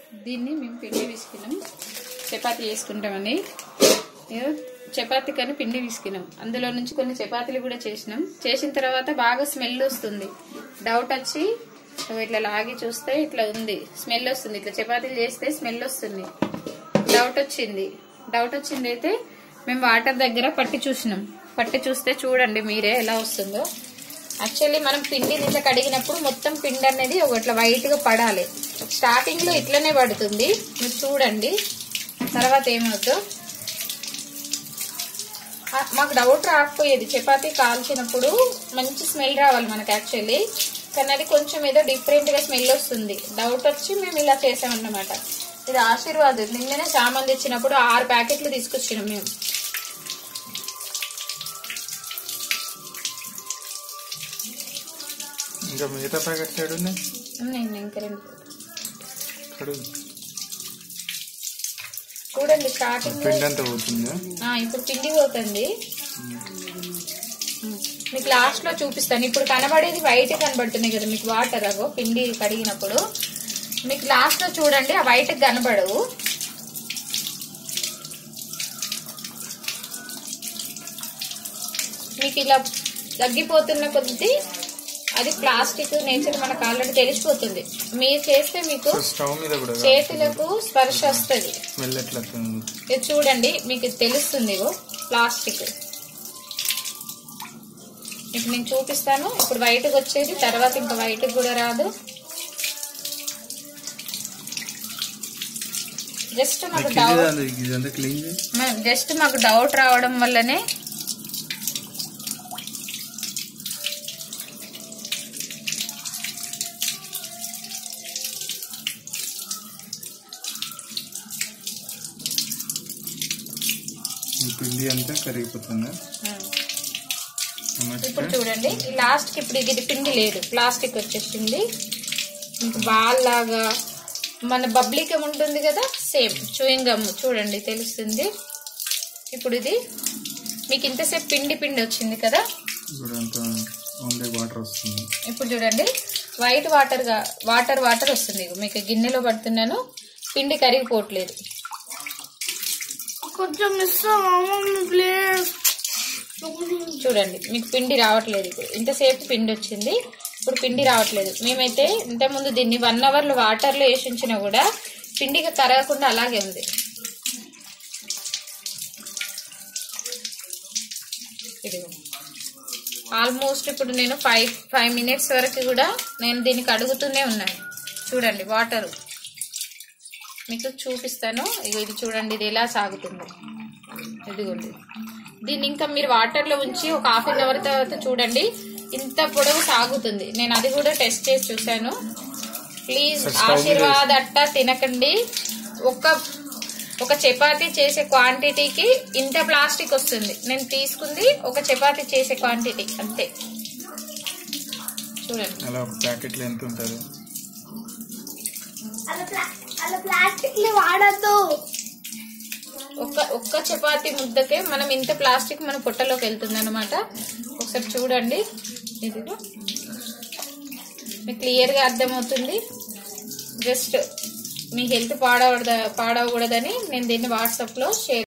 దీన్ని మేము పిండి పిసికినాం చపాతీ చేసుకుంటామని ఏదో చపాతీ కానీ పిండి పిసికినాం అందులో నుంచి కొన్ని చపాతీలు కూడా చేసినాం చేసిన తర్వాత బాగా స్మెల్ వస్తుంది డౌట్ వచ్చి నువ్వు ఇట్లా లాగి చూస్తే ఇట్లా ఉంది స్మెల్ వస్తుంది ఇట్లా చపాతీలు చేస్తే స్మెల్ వస్తుంది డౌట్ వచ్చింది డౌట్ వచ్చింది అయితే మేము వాటర్ దగ్గర పట్టి చూసినాం పట్టి చూస్తే చూడండి మీరే ఎలా వస్తుందో యాక్చువల్లీ మనం పిండిని ఇట్లా కడిగినప్పుడు మొత్తం పిండి అనేది ఒక ఇట్లా వైట్ గా పడాలి స్టార్టింగ్ లో ఇట్లనే పడుతుంది మీరు చూడండి తర్వాత ఏమవుతుందో ఆ, మాకు డౌట్ రాకపోయేది చపాతీ కాల్చినప్పుడు మంచి స్మెల్ రావాలి మనకు యాక్చువల్లీ కానీ అది కొంచెం ఏదో డిఫరెంట్ గా స్మెల్ వస్తుంది డౌట్ వచ్చి మేము ఇలా చేసామన్నమాట ఇది ఆశీర్వాద్ నిన్ననే సామాన్ తెచ్చినప్పుడు ఆరు ప్యాకెట్లు తీసుకొచ్చినాం మేము ఇంకా మిగతా ప్యాకెట్ సైడ్ ఉన్నాయి నేను ఇంకా రెండు కడుగు చూడండి స్టార్టింగ్ పిండి అంతా పోతుందా ఇప్పుడు పిండి పోతుంది ఉమ్. మీకు లాస్ట్ లో చూపిస్తాను ఇప్పుడు కనబడేది వైట్ కనబడుతున్నాయి కదా మీకు వాటర్ అగో పిండి కడిగినప్పుడు మీకు లాస్ట్ లో చూడండి ఆ వైట్ కనబడవు మీకు ఇలా తగ్గిపోతున్న కొద్దీ అది ప్లాస్టిక్ నేచర్ మనకు ఆల్రెడీ తెలిసిపోతుంది మీరు చేస్తే మీకు సో స్టవ్ మీద కూడా చేతులకు స్పర్శ వస్తుంది స్మెల్ ఎట్లా వస్తుంది ఇది చూడండి మీకు ఇది తెలుస్తుంది ఇగో ప్లాస్టిక్ ఇప్పుడు నేను చూపిస్తాను ఇప్పుడు వైట్కి వచ్చేది తర్వాత ఇంకా వైట్కి కూడా రాదు జస్ట్ మాకు డౌట్ ఇదంతా క్లీన్ చేయి జస్ట్ మాకు డౌట్ రావడం వల్లనే ఈ పిండి అంతా కరిగిపోతుందా నెక్స్ట్ ఇప్పుడు చూడండి లాస్ట్ కి ఇప్పుడు ఇది పిండి లేదు ప్లాస్టిక్ వచ్చేసింది మీకు బాల్ లాగా మన బబ్లికం ఉంటుంది కదా సేమ్ చూయింగ్ గమ్ చూడండి తెలుస్తుంది ఇప్పుడు ఇది మీకు ఇంతసేపు పిండి పిండి వచ్చింది కదా ఇప్పుడు అంతా ఓన్లీ వాటర్ వస్తుంది ఇప్పుడు చూడండి వైట్ వాటర్ గా వాటర్ వాటర్ వస్తుంది ఇగో మీకు గిన్నెలో పడుతున్నాను పిండి కరిగిపోవట్లేదు కొంచెం మిస్ మమ్మీ ప్లీజ్ చూడండి మీకు పిండి రావట్లేదు ఇప్పుడు ఇంతసేపు పిండి వచ్చింది ఇప్పుడు పిండి రావట్లేదు మేమైతే ఇంతకుముందు దీన్ని వన్ అవర్లో వాటర్లో వేసి ఉంచినా కూడా పిండిగా కరగకుండా అలాగే ఉంది ఇదిగో ఆల్మోస్ట్ ఇప్పుడు నేను ఫైవ్ ఫైవ్ మినిట్స్ వరకు కూడా నేను దీనికి అడుగుతూనే ఉన్నాను చూడండి వాటర్ మీకు చూపిస్తాను ఇగో ఇది చూడండి ఇది ఎలా సాగుతుందో ఇదిగోండి దీన్ని ఇంకా మీరు వాటర్ లో ఉంచి ఒక హాఫ్ అన్ అవర్ తర్వాత చూడండి ఇంత పొడవు సాగుతుంది నేను అది కూడా టెస్ట్ చేసి చూశాను ప్లీజ్ ఆశీర్వాద్ అట్ట తినకండి ఒక ఒక చపాతీ చేసే క్వాంటిటీకి ఇంత ప్లాస్టిక్ వస్తుంది నేను తీసుకుంది ఒక చపాతీ చేసే క్వాంటిటీ అంతే చూడండి అలా ఒక ప్యాకెట్లో ఎంత ఉంటుంది అలా ప్లా- అలా ప్లాస్టిక్ ని వాడద్దు ఒక్క ఒక్క చపాతీ ముద్దకే మనం ఇంత ప్లాస్టిక్ మన పొట్టలోకి వెళ్తుంది అనమాట ఒకసారి చూడండి ఇదిగో మీకు క్లియర్గా అర్థమవుతుంది జస్ట్ మీ హెల్త్ పాడవడ పాడవకూడదని నేను దీన్ని వాట్సాప్లో షేర్